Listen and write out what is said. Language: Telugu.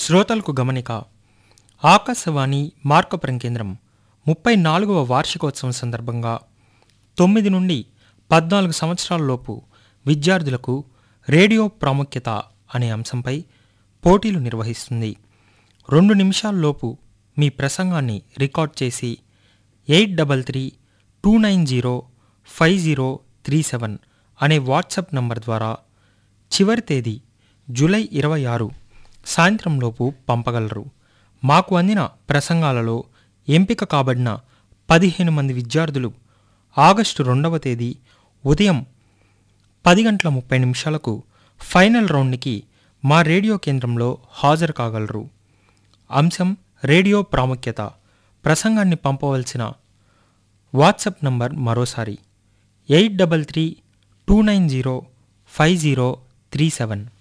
శ్రోతలకు గమనిక ఆకాశవాణి మార్కపురం కేంద్రం ముప్పై నాలుగవ వార్షికోత్సవం సందర్భంగా తొమ్మిది నుండి పద్నాలుగు సంవత్సరాలలోపు విద్యార్థులకు రేడియో ప్రాముఖ్యత అనే అంశంపై పోటీలు నిర్వహిస్తుంది రెండు నిమిషాల్లోపు మీ ప్రసంగాన్ని రికార్డ్ చేసి eight double three two nine zero five zero three seven అనే వాట్సాప్ నంబర్ ద్వారా చివరి తేదీ జూలై ఇరవై ఆరు సాయంత్రంలోపు పంపగలరు మాకు అందిన ప్రసంగాలలో ఎంపిక కాబడిన పదిహేను మంది విద్యార్థులు ఆగస్టు రెండవ తేదీ ఉదయం పది గంటల ముప్పై నిమిషాలకు ఫైనల్ రౌండ్కి మా రేడియో కేంద్రంలో హాజరు కాగలరు అంశం రేడియో ప్రాముఖ్యత ప్రసంగాన్ని పంపవలసిన వాట్సాప్ నంబర్ మరోసారి eight double three two nine zero five zero three seven